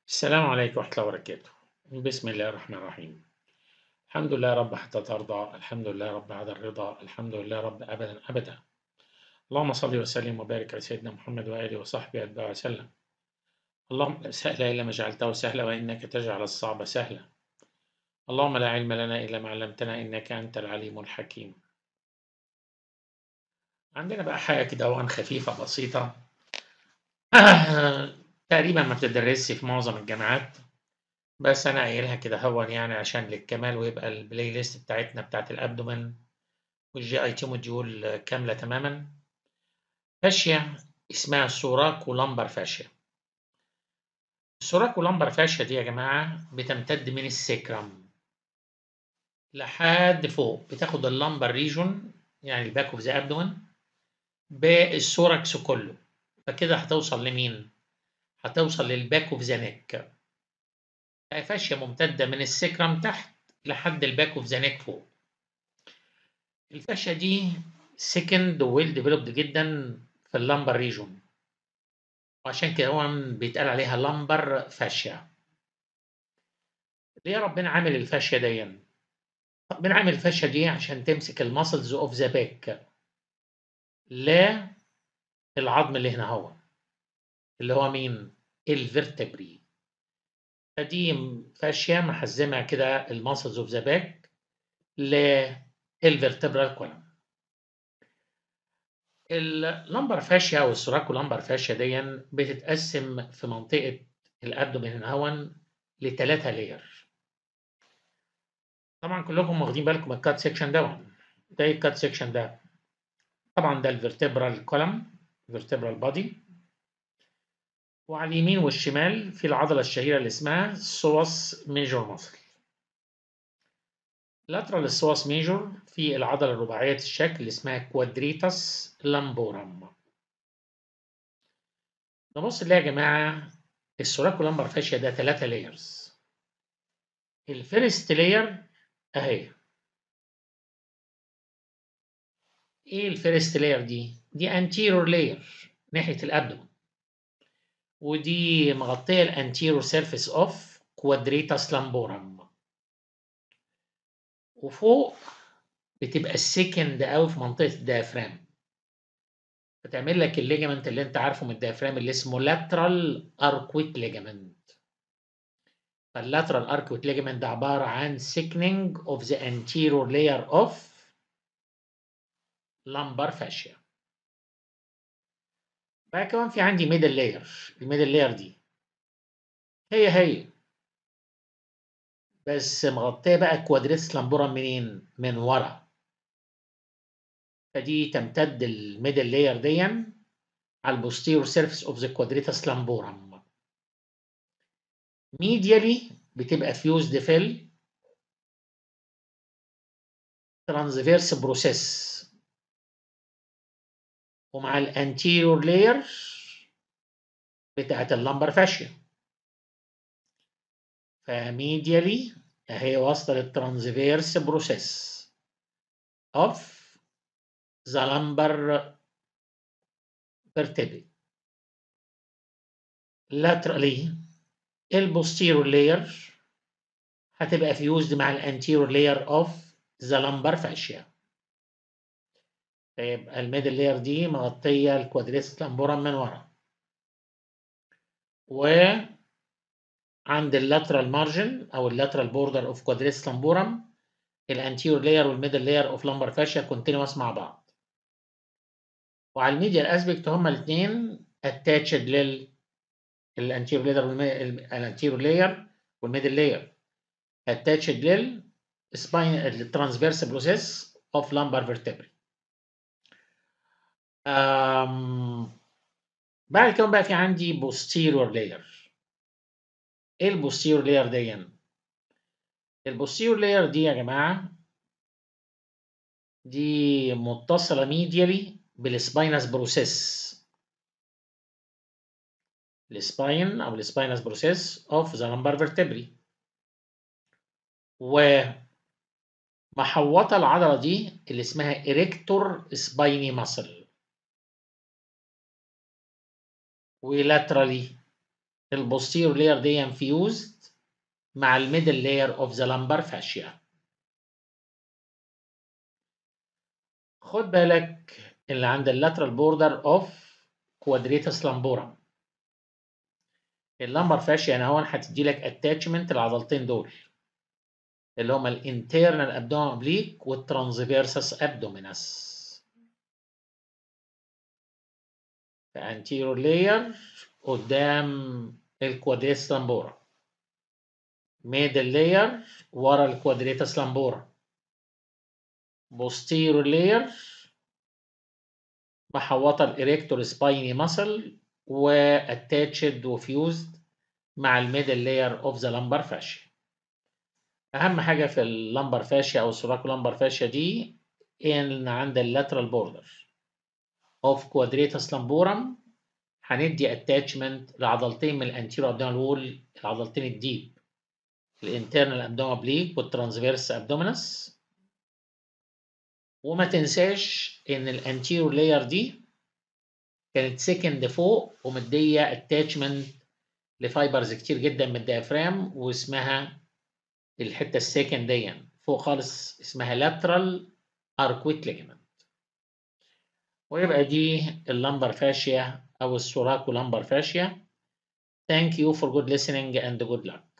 السلام عليكم ورحمة الله وبركاته. بسم الله الرحمن الرحيم. الحمد لله رب حتى ترضى، الحمد لله رب بعد الرضا، الحمد لله رب أبدا أبدا. اللهم صل وسلم وبارك على سيدنا محمد وآله وصحبه أتباعه وسلم. اللهم لا سهل إلا ما جعلته سهلا وإنك تجعل الصعب سهلا. اللهم لا علم لنا إلا ما علمتنا إنك أنت العليم الحكيم. عندنا بقى حاجة كده وان خفيفة بسيطة تقريبا ما بتدرسش في معظم الجامعات بس أنا قايلها كده هون يعني عشان للكمال ويبقى البلاي ليست بتاعتنا بتاعت الأبدومن والجي أي تي موديول كاملة تماما فاشية اسمها سوراكو لامبر فاشيا السوراكو لامبر فاشيا دي يا جماعة بتمتد من السكرم لحد فوق بتاخد اللامبر ريجون يعني الباك اوف ذا ابدومن بالسوركس كله فكده هتوصل لمين؟ هتوصل للباك اوف ذا نيك فاشية ممتدة من السكرم تحت لحد الباك اوف ذا نيك فوق الفاشية دي سكند ويل ديفلوبد جدا في اللامبر ريجون وعشان كده هو بيتقال عليها لامبر فاشيا ليه ربنا عامل الفاشية دي؟ ربنا عامل الفاشية دي عشان تمسك الماسلز اوف ذا باك لا العظم اللي هنا هو اللي هو مين؟ الفرتبري فدي فاشية محزمة كده الماسلز اوف ذا باك للفرتبرال كولم اللمبر فاشيا او السوراكو لمبر فاشيا دي بتتقسم في منطقة الابدومين هنا هون لثلاثة لاير طبعا كلكم واخدين بالكم من الكات سيكشن ده ده الكات سيكشن ده طبعا ده الفرتبرال كولم فيرتبرال بادي وعلى اليمين والشمال في العضلة الشهيرة اللي اسمها سواس ميجور ماسل لاترال السواس ميجور في العضلة الرباعية الشكل اللي اسمها كوادريتاس لامبورم نبص نلاقي يا جماعة السوراكو لامبر فاشيا ده ثلاثة لايرز الفيرست لاير اهي ايه الفيرست لاير دي؟ دي انتيرور لاير ناحية الابدومن ودي مغطية الانتيرور سيرفيس اوف كوادريتاس لامبورم وفوق بتبقى السكند قوي في منطقة الديافرام فتعمل لك الليجمنت اللي انت عارفه من الديافرام اللي اسمه لاترال اركويت ليجمنت فاللاترال اركويت ليجمنت ده عبارة عن سيكنينج اوف ذا anterior layer اوف lumbar fascia بقى كمان في عندي ميدل لاير الميدل لاير دي هي هي بس مغطيه بقى كوادريتس لامبورم منين من ورا فدي تمتد الميدل لاير دي على البوستيرور سيرفيس اوف ذا كوادريتس لامبورم ميديالي بتبقى فيوزد في ترانسفيرس بروسيس ومع الانتيريور لاير بتاعت اللمبر فاشيا فميديالي اهي واصله للترانسفيرس بروسيس اوف ذا لمبر vertebrae laterally البوستيرور لاير هتبقى فيوزد مع الانتيريور لاير اوف ذا لمبر فاشيا فيبقى الميدل لاير دي مغطيه الكوادريتس لامبورم من ورا و عند اللاترال مارجن او اللاترال بوردر اوف كوادريتس لامبورم الانتيور لاير والميدل لاير اوف لامبر فاشيا كونتينوس مع بعض وعلى الميديال اسبكت هما الاثنين اتاتشد لل الانتيور لاير الانتيور لاير والميدل لاير اتاتشد لل سباين الترانسفيرس بروسيس اوف لامبر فيرتبري أم بعد كده بقى في عندي posterior layer ايه البوستيرور لاير دي البوستيرور لاير دي يا جماعه دي متصله ميديالي بالسباينس بروسيس السباين او السباينس بروسيس اوف ذا لمبر فيرتبري و محوطه العضله دي اللي اسمها اريكتور سبايني ماسل ولاترالي البوستيريور لاير دي انفيوزد مع الميدل لاير اوف ذا لامبر فاشيا خد بالك اللي عند اللاترال بوردر اوف كوادريتاس لامبورم اللامبر فاشيا هنا هون هتدي لك اتاتشمنت العضلتين دول اللي هما الانترنال ابدومين اوبليك والترانسفيرسس ابدومينس anterior layer قدام الكوادريتاس لامبورا middle layer ورا الكوادريتاس لامبورا posterior layer محوطة الإريكتور سبايني ماسل واتاتشد وفيوزد مع الميدل لاير اوف ذا لامبر فاشيا اهم حاجه في اللامبر فاشيا او السوراكو لامبر فاشيا دي ان عند اللاترال بوردر اوف كوادريتاس لامبورم هندي اتاتشمنت لعضلتين من الانتيرو ابدومينال وول العضلتين الديب الانترنال ابدومينال بليك والترانسفيرس ابدومينس وما تنساش ان الانتيرو لاير دي كانت سكند فوق ومديه اتاتشمنت لفايبرز كتير جدا من الديافرام واسمها الحته السكند دي فوق خالص اسمها lateral arcuate ligament ويبقى دي اللمبر فاشيا او السوراكو لمبر فاشيا Thank you for good listening and good luck